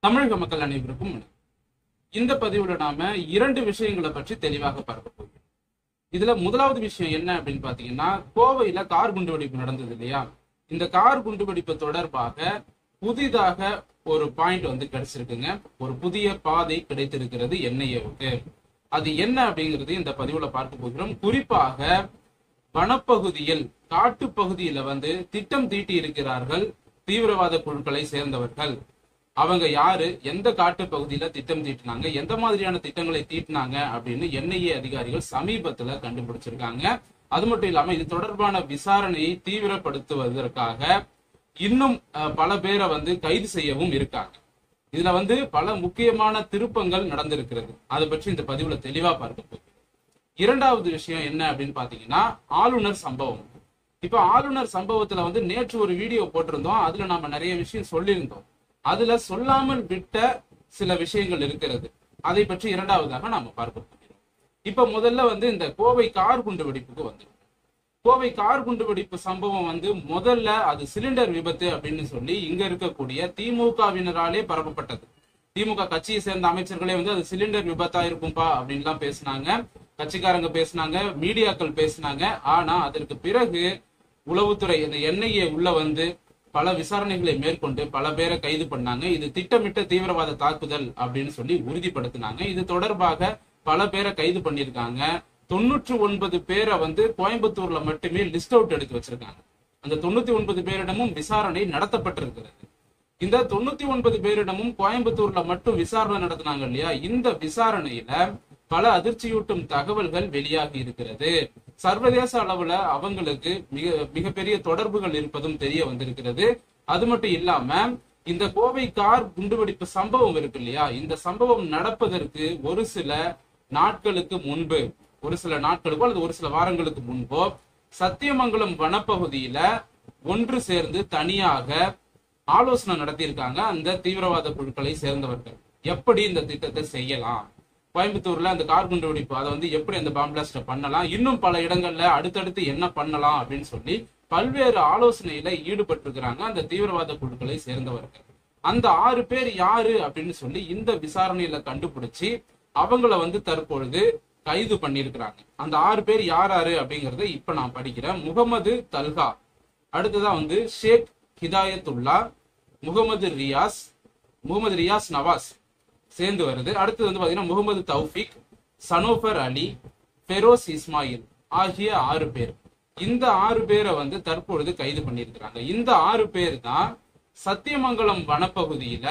தமிழக மக்கள் அனைவருக்கும் வணக்கம். இந்த பதிவுல நாம இரண்டு விஷயங்களை பற்றி தெளிவாக பார்க்க போகிறோம் இதுல முதலாவது விஷயம் என்ன அப்படின்னு பாத்தீங்கன்னா கோவையில கார் குண்டுவெடிப்பு நடந்தது இல்லையா இந்த கார் குண்டுவெடிப்பு தொடர்பாக புதிதாக ஒரு பாயிண்ட் வந்து கிடைச்சிருக்குங்க ஒரு புதிய பாதை கிடைத்திருக்கிறது என்ஐஏவுக்கு அது என்ன அப்படிங்கிறது இந்த பதிவுல பார்க்க போகிறோம் குறிப்பாக வனப்பகுதியில் காட்டுப்பகுதியில வந்து திட்டம் தீட்டி இருக்கிறார்கள் தீவிரவாத குழுக்களை சேர்ந்தவர்கள் அவங்க யாரு எந்த காட்டு பகுதியில திட்டம் தீட்டினாங்க எந்த மாதிரியான திட்டங்களை தீட்டினாங்க அப்படின்னு என்ஐஏ அதிகாரிகள் சமீபத்துல கண்டுபிடிச்சிருக்காங்க அது மட்டும் இல்லாம இது தொடர்பான விசாரணையை தீவிரப்படுத்துவதற்காக இன்னும் அஹ், பல பேரை வந்து கைது செய்யவும் இருக்காங்க இதுல வந்து பல முக்கியமான திருப்பங்கள் நடந்திருக்கிறது அதை பற்றி இந்த பதிவுல தெளிவா பார்க்க போகிறோம் இரண்டாவது விஷயம் என்ன அப்படின்னு பாத்தீங்கன்னா ஆளுநர் சம்பவம் இப்ப ஆளுநர் சம்பவத்துல வந்து நேற்று ஒரு வீடியோ போட்டிருந்தோம் அதுல நாம நிறைய விஷயம் சொல்லியிருந்தோம் அதுல சொல்லாமல் விட்ட சில விஷயங்கள் இருக்கிறது அதை பற்றி இரண்டாவதாக நாம பார்க்க போகிறோம் இப்ப முதல்ல வந்து இந்த கோவை கார் குண்டு வெடிப்புக்கு வந்து கோவை கார் குண்டு வெடிப்பு சம்பவம் வந்து முதல்ல அது சிலிண்டர் விபத்து அப்படின்னு சொல்லி இங்க இருக்கக்கூடிய திமுகவினராலே பரப்பப்பட்டது திமுக கட்சியை சேர்ந்த அமைச்சர்களே வந்து அது சிலிண்டர் விபத்தா இருக்கும்பா அப்படின்லாம் பேசினாங்க கட்சிக்காரங்க பேசினாங்க மீடியாக்கள் பேசினாங்க ஆனா அதற்கு பிறகு உளவுத்துறை இந்த என்ஐஏ உள்ள வந்து பல விசாரணைகளை மேற்கொண்டு பல பேரை கைது பண்ணாங்க இது திட்டமிட்ட தீவிரவாத தாக்குதல் அப்படின்னு சொல்லி உறுதிப்படுத்தினாங்க இது தொடர்பாக பல பேரை கைது பண்ணியிருக்காங்க தொண்ணூற்று ஒன்பது பேரை வந்து கோயம்புத்தூர்ல மட்டுமே லிஸ்ட் அவுட் எடுத்து வச்சிருக்காங்க அந்த தொண்ணூத்தி ஒன்பது பேரிடமும் விசாரணை நடத்தப்பட்டிருக்கிறது இந்த தொண்ணூத்தி ஒன்பது பேரிடமும் கோயம்புத்தூர்ல மட்டும் விசாரணை நடத்தினாங்க இல்லையா இந்த விசாரணையில பல அதிர்ச்சியூட்டும் தகவல்கள் வெளியாகி இருக்கிறது சர்வதேச அளவுல அவங்களுக்கு மிக மிகப்பெரிய தொடர்புகள் இருப்பதும் தெரிய வந்திருக்கிறது அது மட்டும் இல்லாம இந்த கோவை கார் குண்டுவெடிப்பு சம்பவம் இருக்கு இல்லையா இந்த சம்பவம் நடப்பதற்கு ஒரு சில நாட்களுக்கு முன்பு ஒரு சில நாட்களுக்கோ அல்லது ஒரு சில வாரங்களுக்கு முன்போ சத்தியமங்கலம் வனப்பகுதியில ஒன்று சேர்ந்து தனியாக ஆலோசனை நடத்தியிருக்காங்க அந்த தீவிரவாத குழுக்களை சேர்ந்தவர்கள் எப்படி இந்த திட்டத்தை செய்யலாம் கோயம்புத்தூர்ல அந்த கார் குண்டு வெடிப்பு அதை வந்து எப்படி அந்த பாம் பிளாஸ்ட பண்ணலாம் இன்னும் பல இடங்கள்ல அடுத்தடுத்து என்ன பண்ணலாம் அப்படின்னு சொல்லி பல்வேறு ஆலோசனையில ஈடுபட்டிருக்கிறாங்க அந்த தீவிரவாத குழுக்களை சேர்ந்தவர்கள் அந்த ஆறு பேர் யாரு அப்படின்னு சொல்லி இந்த விசாரணையில கண்டுபிடிச்சு அவங்கள வந்து தற்பொழுது கைது பண்ணியிருக்கிறாங்க அந்த ஆறு பேர் யார் யாரு அப்படிங்கறத இப்ப நான் படிக்கிறேன் முகமது தல்கா அடுத்ததா வந்து ஷேக் ஹிதாயத்துல்லா முகமது ரியாஸ் முகமது ரியாஸ் நவாஸ் சேர்ந்து வருது அடுத்தது வந்து பாத்தீங்கன்னா முகமது தௌஃபிக் சனோஃபர் அலி ஃபெரோஸ் இஸ்மாயில் ஆகிய ஆறு பேர் இந்த ஆறு பேரை வந்து தற்பொழுது கைது பண்ணியிருக்கிறாங்க இந்த ஆறு பேர் தான் சத்தியமங்கலம் வனப்பகுதியில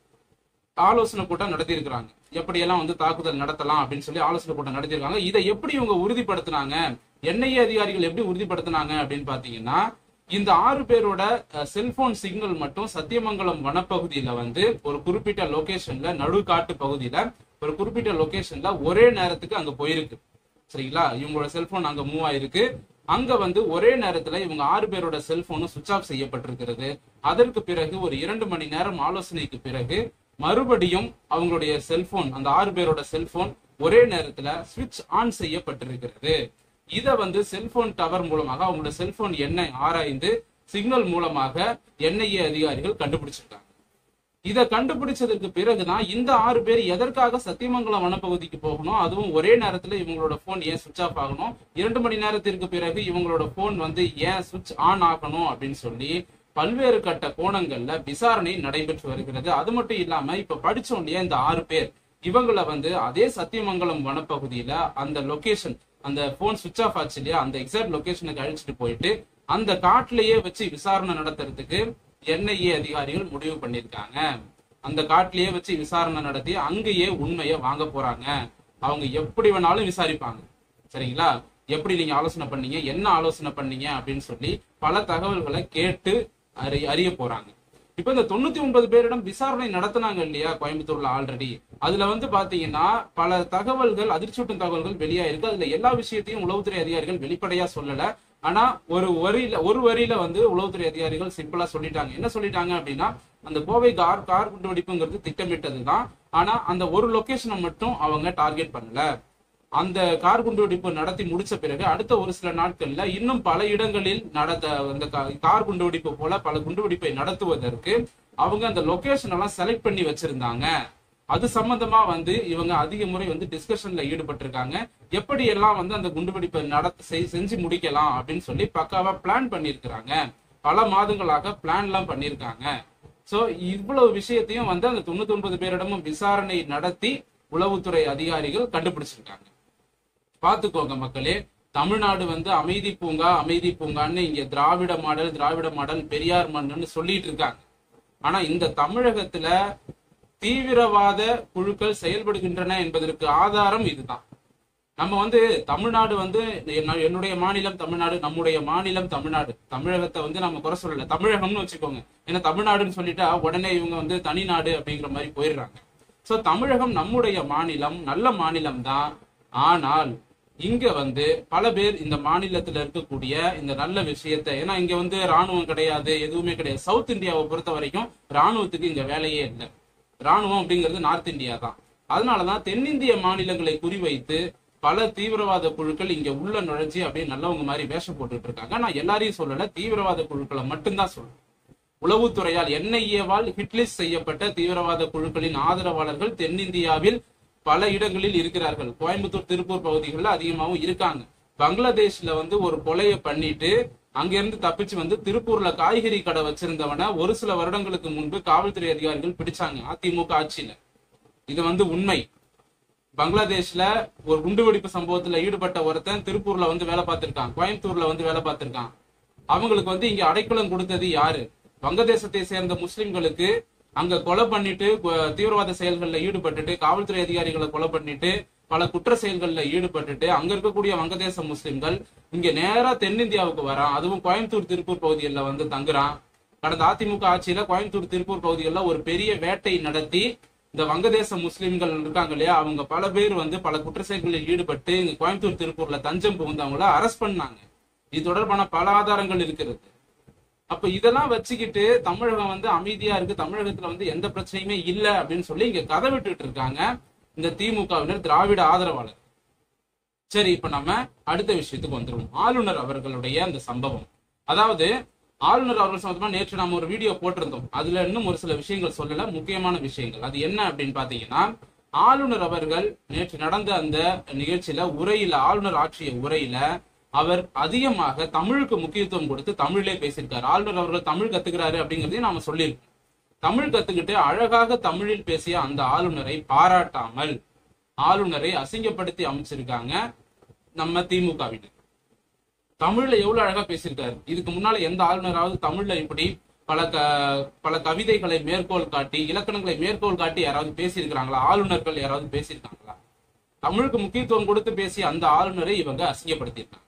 ஆலோசனை கூட்டம் நடத்தியிருக்கிறாங்க எப்படியெல்லாம் வந்து தாக்குதல் நடத்தலாம் அப்படின்னு சொல்லி ஆலோசனை கூட்டம் நடத்தியிருக்காங்க இதை எப்படி இவங்க உறுதிப்படுத்தினாங்க என்ஐஏ அதிகாரிகள் எப்படி உறுதிப்படுத்தினாங்க அப்படின்னு பாத்தீங்கன்னா இந்த ஆறு பேரோட செல்போன் சிக்னல் மட்டும் சத்தியமங்கலம் வனப்பகுதியில வந்து ஒரு குறிப்பிட்ட லொகேஷன்ல நடுக்காட்டு பகுதியில ஒரு குறிப்பிட்ட லொகேஷன்ல ஒரே நேரத்துக்கு அங்க போயிருக்கு சரிங்களா இவங்களோட செல்போன் அங்க மூவ் ஆயிருக்கு அங்க வந்து ஒரே நேரத்துல இவங்க ஆறு பேரோட செல்போனும் சுவிச் ஆஃப் செய்யப்பட்டிருக்கிறது அதற்கு பிறகு ஒரு இரண்டு மணி நேரம் ஆலோசனைக்கு பிறகு மறுபடியும் அவங்களுடைய செல்போன் அந்த ஆறு பேரோட செல்போன் ஒரே நேரத்துல சுவிட்ச் ஆன் செய்யப்பட்டிருக்கிறது இத வந்து செல்போன் டவர் மூலமாக அவங்களோட செல்போன் எண்ணை ஆராய்ந்து சிக்னல் மூலமாக என்ஐஏ அதிகாரிகள் கண்டுபிடிச்சிருக்காங்க இத கண்டுபிடிச்சதுக்கு பிறகுதான் இந்த ஆறு பேர் எதற்காக சத்தியமங்கலம் வனப்பகுதிக்கு போகணும் அதுவும் ஒரே நேரத்துல இவங்களோட போன் ஏன் சுவிச் ஆஃப் ஆகணும் இரண்டு மணி நேரத்திற்கு பிறகு இவங்களோட போன் வந்து ஏன் சுவிட்ச் ஆன் ஆகணும் அப்படின்னு சொல்லி பல்வேறு கட்ட கோணங்கள்ல விசாரணை நடைபெற்று வருகிறது அது மட்டும் இல்லாம இப்ப படிச்சோம் இல்லையா இந்த ஆறு பேர் இவங்கள வந்து அதே சத்தியமங்கலம் வனப்பகுதியில அந்த லொகேஷன் அந்த போன் சுவிச் ஆஃப் ஆச்சு இல்லையா அந்த எக்ஸாக்ட் லொகேஷனுக்கு அழிச்சிட்டு போயிட்டு அந்த காட்டுலயே வச்சு விசாரணை நடத்துறதுக்கு என்ஐஏ அதிகாரிகள் முடிவு பண்ணிருக்காங்க அந்த காட்டிலேயே வச்சு விசாரணை நடத்தி அங்கேயே உண்மையை வாங்க போறாங்க அவங்க எப்படி வேணாலும் விசாரிப்பாங்க சரிங்களா எப்படி நீங்க ஆலோசனை பண்ணீங்க என்ன ஆலோசனை பண்ணீங்க அப்படின்னு சொல்லி பல தகவல்களை கேட்டு அறி அறிய போறாங்க இப்ப இந்த தொண்ணூத்தி ஒன்பது பேரிடம் விசாரணை நடத்தினாங்க இல்லையா கோயம்புத்தூர்ல ஆல்ரெடி அதுல வந்து பாத்தீங்கன்னா பல தகவல்கள் அதிர்ச்சியூட்டும் தகவல்கள் வெளியாயிருக்கு அதுல எல்லா விஷயத்தையும் உளவுத்துறை அதிகாரிகள் வெளிப்படையா சொல்லல ஆனா ஒரு வரியில ஒரு வரியில வந்து உளவுத்துறை அதிகாரிகள் சிம்பிளா சொல்லிட்டாங்க என்ன சொல்லிட்டாங்க அப்படின்னா அந்த கோவை கார் கார் குண்டு வெடிப்புங்கிறது திட்டமிட்டதுதான் ஆனா அந்த ஒரு லொகேஷனை மட்டும் அவங்க டார்கெட் பண்ணல அந்த கார் குண்டுவெடிப்பு நடத்தி முடிச்ச பிறகு அடுத்த ஒரு சில நாட்கள்ல இன்னும் பல இடங்களில் நடத்த அந்த கா- கார் குண்டுவெடிப்பு போல பல குண்டுவெடிப்பை நடத்துவதற்கு அவங்க அந்த லொகேஷன் எல்லாம் செலக்ட் பண்ணி வச்சிருந்தாங்க அது சம்பந்தமா வந்து இவங்க அதிக முறை வந்து டிஸ்கஷன்ல ஈடுபட்டிருக்காங்க எப்படி எல்லாம் வந்து அந்த குண்டுவெடிப்பை நடத்த செய்- செஞ்சு முடிக்கலாம் அப்படின்னு சொல்லி பக்காவா பிளான் பண்ணியிருக்கிறாங்க பல மாதங்களாக பிளான் எல்லாம் பண்ணியிருக்காங்க சோ இவ்வளவு விஷயத்தையும் வந்து அந்த தொண்ணூத்தி ஒன்பது பேரிடமும் விசாரணை நடத்தி உளவுத்துறை அதிகாரிகள் கண்டுபிடிச்சிருக்காங்க பாத்துக்கோங்க மக்களே தமிழ்நாடு வந்து அமைதி பூங்கா அமைதி பூங்கான்னு இங்க திராவிட மாடல் திராவிட மாடல் பெரியார் மண்ணுன்னு சொல்லிட்டு இருக்காங்க ஆனா இந்த தமிழகத்துல தீவிரவாத குழுக்கள் செயல்படுகின்றன என்பதற்கு ஆதாரம் இதுதான் நம்ம வந்து தமிழ்நாடு வந்து என்ன- என்னுடைய மாநிலம் தமிழ்நாடு நம்முடைய மாநிலம் தமிழ்நாடு தமிழகத்தை வந்து நம்ம குறை சொல்லல தமிழகம்னு வச்சுக்கோங்க ஏன்னா தமிழ்நாடுன்னு சொல்லிட்டா உடனே இவங்க வந்து தனிநாடு அப்படிங்கிற மாதிரி போயிடுறாங்க சோ தமிழகம் நம்முடைய மாநிலம் நல்ல மாநிலம் தான் ஆனால் இங்க வந்து பல பேர் இந்த மாநிலத்துல இருக்கக்கூடிய இந்த நல்ல விஷயத்தை ஏன்னா இங்க வந்து ராணுவம் கிடையாது எதுவுமே கிடையாது சவுத் இந்தியாவை பொறுத்த வரைக்கும் ராணுவத்துக்கு இங்க வேலையே இல்லை ராணுவம் அப்படிங்கிறது நார்த் இந்தியா தான் அதனாலதான் தென்னிந்திய மாநிலங்களை குறிவைத்து பல தீவிரவாத குழுக்கள் இங்க உள்ள நுழைஞ்சி அப்படியே நல்லவங்க மாதிரி வேஷம் போட்டுட்டு இருக்காங்க நான் எல்லாரையும் சொல்லல தீவிரவாத குழுக்களை மட்டும்தான் சொல்றேன் உளவுத்துறையால் என்ஐஏவால் ஹிட்லிஸ்ட் செய்யப்பட்ட தீவிரவாத குழுக்களின் ஆதரவாளர்கள் தென்னிந்தியாவில் பல இடங்களில் இருக்கிறார்கள் கோயம்புத்தூர் திருப்பூர் பகுதிகளில் அதிகமாகவும் இருக்காங்க பங்களாதேஷ்ல வந்து ஒரு கொலையை பண்ணிட்டு அங்கிருந்து தப்பிச்சு வந்து திருப்பூர்ல காய்கறி கடை வச்சிருந்தவன ஒரு சில வருடங்களுக்கு முன்பு காவல்துறை அதிகாரிகள் பிடிச்சாங்க அதிமுக ஆட்சியில இது வந்து உண்மை பங்களாதேஷ்ல ஒரு குண்டுவெடிப்பு சம்பவத்துல ஈடுபட்ட ஒருத்தன் திருப்பூர்ல வந்து வேலை பார்த்திருக்கான் கோயம்புத்தூர்ல வந்து வேலை பார்த்திருக்கான் அவங்களுக்கு வந்து இங்க அடைக்கலம் கொடுத்தது யாரு வங்கதேசத்தை சேர்ந்த முஸ்லிம்களுக்கு அங்க கொலை பண்ணிட்டு கு- தீவிரவாத செயல்களில் ஈடுபட்டுட்டு காவல்துறை அதிகாரிகளை கொலை பண்ணிட்டு பல குற்ற செயல்களில் ஈடுபட்டுட்டு அங்க இருக்கக்கூடிய வங்கதேச முஸ்லிம்கள் இங்க நேரா தென்னிந்தியாவுக்கு வரான் அதுவும் கோயம்புத்தூர் திருப்பூர் பகுதிகளில் வந்து தங்குறான் கடந்த அதிமுக ஆட்சியில கோயம்புத்தூர் திருப்பூர் பகுதிகளில் ஒரு பெரிய வேட்டை நடத்தி இந்த வங்கதேச முஸ்லிம்கள் இருக்காங்க இல்லையா அவங்க பல பேர் வந்து பல குற்ற செயல்களில் ஈடுபட்டு இங்க கோயம்புத்தூர் திருப்பூர்ல தஞ்சம் புகுந்து அவங்கள அரெஸ்ட் பண்ணாங்க இது தொடர்பான பல ஆதாரங்கள் இருக்கிறது அப்ப இதெல்லாம் வச்சுக்கிட்டு தமிழகம் வந்து அமைதியா இருக்கு தமிழகத்துல வந்து எந்த பிரச்சனையுமே இல்ல அப்படின்னு சொல்லி இங்க கதை விட்டுட்டு இருக்காங்க இந்த திமுகவினர் திராவிட ஆதரவாளர் சரி இப்ப நம்ம அடுத்த விஷயத்துக்கு வந்துருவோம் ஆளுநர் அவர்களுடைய அந்த சம்பவம் அதாவது ஆளுநர் அவர்கள் சம்பந்தமா நேற்று நாம ஒரு வீடியோ போட்டிருந்தோம் அதுல இன்னும் ஒரு சில விஷயங்கள் சொல்லல முக்கியமான விஷயங்கள் அது என்ன அப்படின்னு பாத்தீங்கன்னா ஆளுநர் அவர்கள் நேற்று நடந்த அந்த நிகழ்ச்சியில உரையில ஆளுநர் ஆற்றிய உரையில அவர் அதிகமாக தமிழுக்கு முக்கியத்துவம் கொடுத்து தமிழிலே பேசியிருக்காரு ஆளுநர் அவர்கள் தமிழ் கத்துக்கிறாரு அப்படிங்கறதையும் நாம சொல்லியிருக்கோம் தமிழ் கத்துக்கிட்டு அழகாக தமிழில் பேசிய அந்த ஆளுநரை பாராட்டாமல் ஆளுநரை அசிங்கப்படுத்தி அமைச்சிருக்காங்க நம்ம திமுகவினர் தமிழ்ல எவ்வளவு அழகா பேசியிருக்காரு இதுக்கு முன்னால எந்த ஆளுநராவது தமிழ்ல இப்படி பல க பல கவிதைகளை மேற்கோள் காட்டி இலக்கணங்களை மேற்கோள் காட்டி யாராவது பேசியிருக்கிறாங்களா ஆளுநர்கள் யாராவது பேசியிருக்காங்களா தமிழுக்கு முக்கியத்துவம் கொடுத்து பேசிய அந்த ஆளுநரை இவங்க அசிங்கப்படுத்தியிருக்காங்க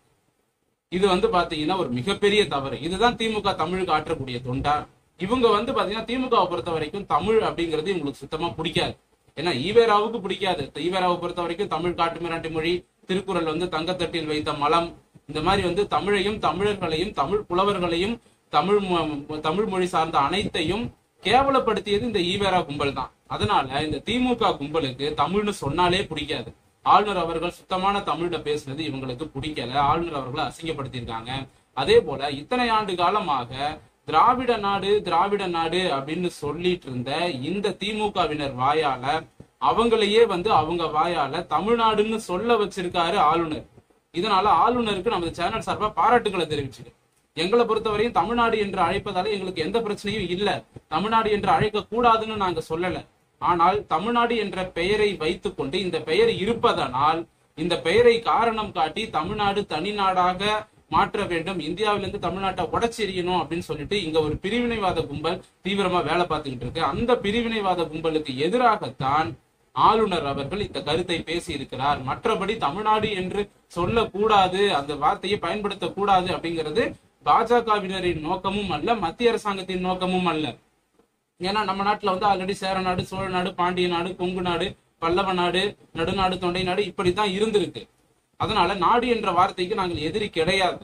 இது வந்து பாத்தீங்கன்னா ஒரு மிகப்பெரிய தவறு இதுதான் திமுக தமிழுக்கு ஆற்றக்கூடிய தொண்டா இவங்க வந்து பாத்தீங்கன்னா திமுகவை பொறுத்த வரைக்கும் தமிழ் அப்படிங்கிறது இவங்களுக்கு சுத்தமா பிடிக்காது ஏன்னா ஈவேராவுக்கு பிடிக்காது ஈவேராவை பொறுத்த வரைக்கும் தமிழ் காட்டு மிராண்டி மொழி திருக்குறள் வந்து தங்கத்தட்டில் வைத்த மலம் இந்த மாதிரி வந்து தமிழையும் தமிழர்களையும் தமிழ் புலவர்களையும் தமிழ் மொ- தமிழ் மொழி சார்ந்த அனைத்தையும் கேவலப்படுத்தியது இந்த ஈவேரா கும்பல் தான் அதனால இந்த திமுக கும்பலுக்கு தமிழ்னு சொன்னாலே பிடிக்காது ஆளுநர் அவர்கள் சுத்தமான தமிழ்ல பேசுனது இவங்களுக்கு பிடிக்கல ஆளுநர் அவர்களை அசிங்கப்படுத்தியிருக்காங்க அதே போல இத்தனை ஆண்டு காலமாக திராவிட நாடு திராவிட நாடு அப்படின்னு சொல்லிட்டு இருந்த இந்த திமுகவினர் வாயால அவங்களையே வந்து அவங்க வாயால தமிழ்நாடுன்னு சொல்ல வச்சிருக்காரு ஆளுநர் இதனால ஆளுநருக்கு நமது சேனல் சார்பா பாராட்டுகளை தெரிவிச்சுக்கிறேன் எங்களை பொறுத்தவரையும் தமிழ்நாடு என்று அழைப்பதால எங்களுக்கு எந்த பிரச்சனையும் இல்ல தமிழ்நாடு என்று அழைக்க கூடாதுன்னு நாங்க சொல்லல ஆனால் தமிழ்நாடு என்ற பெயரை வைத்துக்கொண்டு இந்த பெயர் இருப்பதனால் இந்த பெயரை காரணம் காட்டி தமிழ்நாடு தனிநாடாக மாற்ற வேண்டும் இந்தியாவிலிருந்து தமிழ்நாட்டை உடச்செறியணும் அப்படின்னு சொல்லிட்டு இங்க ஒரு பிரிவினைவாத கும்பல் தீவிரமா வேலை பார்த்துக்கிட்டு இருக்கு அந்த பிரிவினைவாத கும்பலுக்கு எதிராகத்தான் ஆளுநர் அவர்கள் இந்த கருத்தை பேசி இருக்கிறார் மற்றபடி தமிழ்நாடு என்று சொல்லக்கூடாது அந்த வார்த்தையை பயன்படுத்த கூடாது அப்படிங்கிறது பாஜகவினரின் நோக்கமும் அல்ல மத்திய அரசாங்கத்தின் நோக்கமும் அல்ல ஏன்னா நம்ம நாட்டுல வந்து ஆல்ரெடி சேர நாடு சோழ நாடு பாண்டிய நாடு கொங்கு நாடு பல்லவ நாடு நடுநாடு தொண்டை நாடு இப்படித்தான் இருந்திருக்கு அதனால நாடு என்ற வார்த்தைக்கு நாங்கள் எதிரி கிடையாது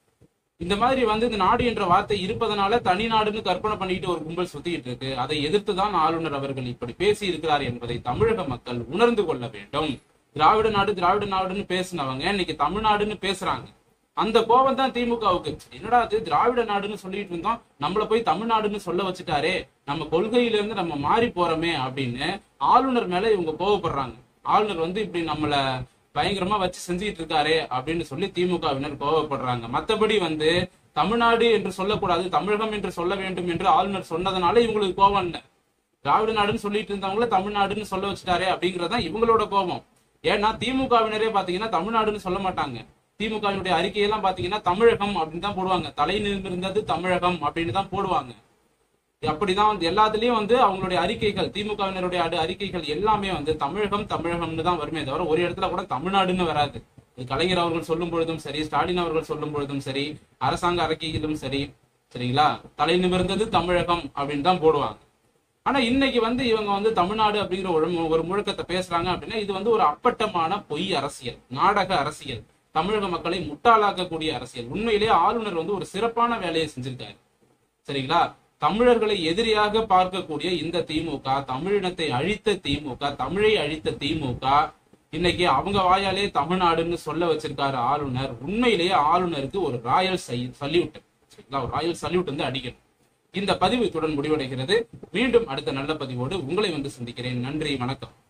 இந்த மாதிரி வந்து இந்த நாடு என்ற வார்த்தை இருப்பதனால தனி நாடுன்னு கற்பனை பண்ணிட்டு ஒரு கும்பல் சுத்திட்டு இருக்கு அதை எதிர்த்துதான் ஆளுநர் அவர்கள் இப்படி பேசி இருக்கிறார் என்பதை தமிழக மக்கள் உணர்ந்து கொள்ள வேண்டும் திராவிட நாடு திராவிட நாடுன்னு பேசினவங்க இன்னைக்கு தமிழ்நாடுன்னு பேசுறாங்க அந்த கோபம் தான் திமுகவுக்கு என்னடா அது திராவிட நாடுன்னு சொல்லிட்டு இருந்தோம் நம்மள போய் தமிழ்நாடுன்னு சொல்ல வச்சுட்டாரே நம்ம கொள்கையில இருந்து நம்ம மாறி போறோமே அப்படின்னு ஆளுநர் மேல இவங்க கோவப்படுறாங்க ஆளுநர் வந்து இப்படி நம்மள பயங்கரமா வச்சு செஞ்சுட்டு இருக்காரே அப்படின்னு சொல்லி திமுகவினர் கோவப்படுறாங்க மத்தபடி வந்து தமிழ்நாடு என்று சொல்லக்கூடாது தமிழகம் என்று சொல்ல வேண்டும் என்று ஆளுநர் சொன்னதுனால இவங்களுக்கு கோபம் இல்லை திராவிட நாடுன்னு சொல்லிட்டு இருந்தவங்கள தமிழ்நாடுன்னு சொல்ல வச்சுட்டாரே அப்படிங்கறதுதான் இவங்களோட கோபம் ஏன்னா திமுகவினரே பாத்தீங்கன்னா தமிழ்நாடுன்னு சொல்ல மாட்டாங்க திமுகவினுடைய அறிக்கையெல்லாம் பாத்தீங்கன்னா தமிழகம் அப்படின்னு தான் போடுவாங்க தலை நிமிர்ந்தது தமிழகம் அப்படின்னு தான் போடுவாங்க அப்படிதான் வந்து எல்லாத்துலயும் வந்து அவங்களுடைய அறிக்கைகள் திமுகவினருடைய அடு அறிக்கைகள் எல்லாமே வந்து தமிழகம் தமிழகம்னு தான் வருமே தவிர ஒரு இடத்துல கூட தமிழ்நாடுன்னு வராது இது கலைஞர் அவர்கள் சொல்லும் பொழுதும் சரி ஸ்டாலின் அவர்கள் சொல்லும் பொழுதும் சரி அரசாங்க அறிக்கையிலும் சரி சரிங்களா தலை நிமிர்ந்தது தமிழகம் அப்படின்னு தான் போடுவாங்க ஆனா இன்னைக்கு வந்து இவங்க வந்து தமிழ்நாடு அப்படிங்கிற ஒரு மு- ஒரு முழக்கத்தை பேசுறாங்க அப்படின்னா இது வந்து ஒரு அப்பட்டமான பொய் அரசியல் நாடக அரசியல் தமிழக மக்களை முட்டாளாக்கக்கூடிய அரசியல் உண்மையிலேயே ஆளுநர் வந்து ஒரு சிறப்பான வேலையை செஞ்சிருக்காரு சரிங்களா தமிழர்களை எதிரியாக பார்க்கக்கூடிய இந்த திமுக தமிழினத்தை அழித்த திமுக தமிழை அழித்த திமுக இன்னைக்கு அவங்க வாயாலே தமிழ்நாடுன்னு சொல்ல வச்சிருக்காரு ஆளுநர் உண்மையிலேயே ஆளுநருக்கு ஒரு ராயல் சல்யூட் சரிங்களா ஒரு ராயல் சல்யூட் வந்து அடிக்கணும் இந்த பதிவு இத்துடன் முடிவடைகிறது மீண்டும் அடுத்த நல்ல பதிவோடு உங்களை வந்து சந்திக்கிறேன் நன்றி வணக்கம்